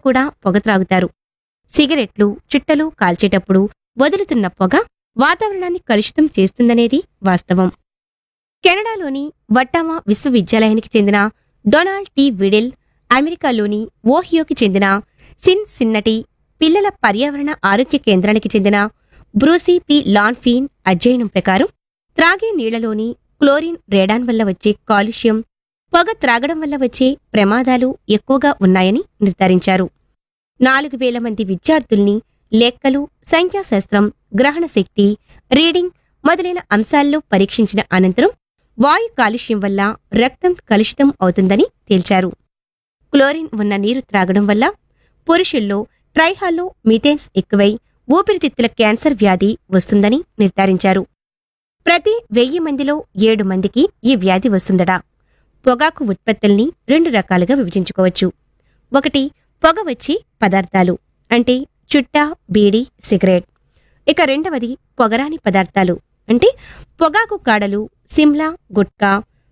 కూడా పొగ త్రాగుతారు సిగరెట్లు చుట్టలు కాల్చేటప్పుడు వదులుతున్న పొగ వాతావరణాన్ని కలుషితం చేస్తుందనేది వాస్తవం కెనడాలోని వట్టామా విశ్వవిద్యాలయానికి చెందిన డొనాల్డ్ టి విడెల్ అమెరికాలోని ఓహియోకి చెందిన సిన్ సిన్నటి పిల్లల పర్యావరణ ఆరోగ్య కేంద్రానికి చెందిన బ్రూసీ పి లాన్ఫీన్ అధ్యయనం ప్రకారం త్రాగే నీళ్లలోని క్లోరిన్ రేడాన్ వల్ల వచ్చే కాలుష్యం పొగ త్రాగడం వల్ల వచ్చే ప్రమాదాలు ఎక్కువగా ఉన్నాయని నిర్ధారించారు నాలుగు వేల మంది విద్యార్థుల్ని లెక్కలు సంఖ్యాశాస్త్రం గ్రహణ శక్తి రీడింగ్ మొదలైన అంశాల్లో పరీక్షించిన అనంతరం వాయు కాలుష్యం వల్ల రక్తం కలుషితం అవుతుందని తేల్చారు క్లోరిన్ ఉన్న నీరు త్రాగడం వల్ల పురుషుల్లో ట్రైహాల్లో మిథేన్స్ ఎక్కువై ఊపిరితిత్తుల క్యాన్సర్ వ్యాధి వస్తుందని నిర్ధారించారు ప్రతి వెయ్యి మందిలో ఏడు మందికి ఈ వ్యాధి వస్తుందట పొగాకు ఉత్పత్తుల్ని రెండు రకాలుగా విభజించుకోవచ్చు ఒకటి పొగ వచ్చే పదార్థాలు అంటే చుట్ట బీడి సిగరెట్ ఇక రెండవది పొగరాని పదార్థాలు అంటే పొగాకు కాడలు Simla gutka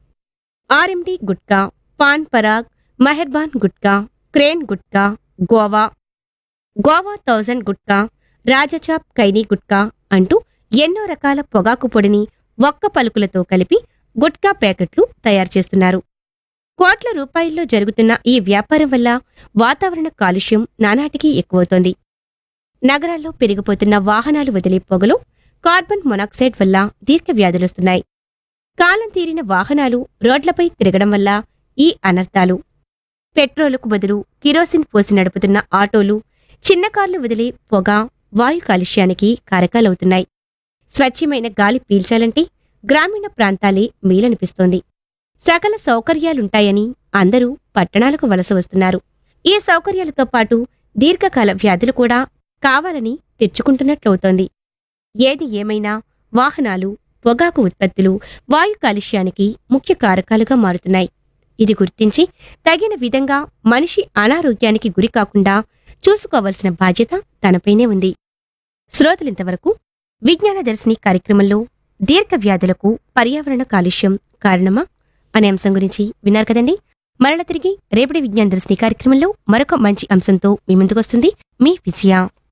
RMD gutka pan Parag Meharban gutka crane gutka Goa Goa thousand gutka Rajachap khaini gutka అంటూ ఎన్నో రకాల పొగాకు పొడిని ఒక్క పలుకులతో కలిపి గుట్కా ప్యాకెట్లు తయారు చేస్తున్నారు కోట్ల రూపాయల్లో జరుగుతున్న ఈ వ్యాపారం వల్ల వాతావరణ కాలుష్యం నానాటికి ఎక్కువవుతోంది నగరాల్లో పెరిగిపోతున్న వాహనాలు వదిలే పొగలో కార్బన్ మొనాక్సైడ్ వల్ల దీర్ఘ వ్యాధులొస్తున్నాయి కాలం తీరిన వాహనాలు రోడ్లపై తిరగడం వల్ల ఈ అనర్థాలు పెట్రోలుకు బదులు కిరోసిన్ పోసి నడుపుతున్న ఆటోలు చిన్న కార్లు వదిలే పొగ వాయు కాలుష్యానికి కారకాలవుతున్నాయి స్వచ్ఛమైన గాలి పీల్చాలంటే గ్రామీణ ప్రాంతాలే మేలనిపిస్తోంది సకల సౌకర్యాలుంటాయని అందరూ పట్టణాలకు వలస వస్తున్నారు ఈ సౌకర్యాలతో పాటు దీర్ఘకాల వ్యాధులు కూడా కావాలని తెచ్చుకుంటున్నట్లవుతోంది ఏది ఏమైనా వాహనాలు పొగాకు ఉత్పత్తులు వాయు కాలుష్యానికి ముఖ్య కారకాలుగా మారుతున్నాయి ఇది గుర్తించి తగిన విధంగా మనిషి అనారోగ్యానికి గురి కాకుండా చూసుకోవలసిన బాధ్యత తనపైనే ఉంది శ్రోతలింతవరకు విజ్ఞాన దర్శిని కార్యక్రమంలో దీర్ఘ వ్యాధులకు పర్యావరణ కాలుష్యం కారణమా అనే అంశం గురించి విన్నారు కదండి మరల తిరిగి రేపటి విజ్ఞాన దర్శిని కార్యక్రమంలో మరొక మంచి అంశంతో మీ ముందుకొస్తుంది మీ విజయ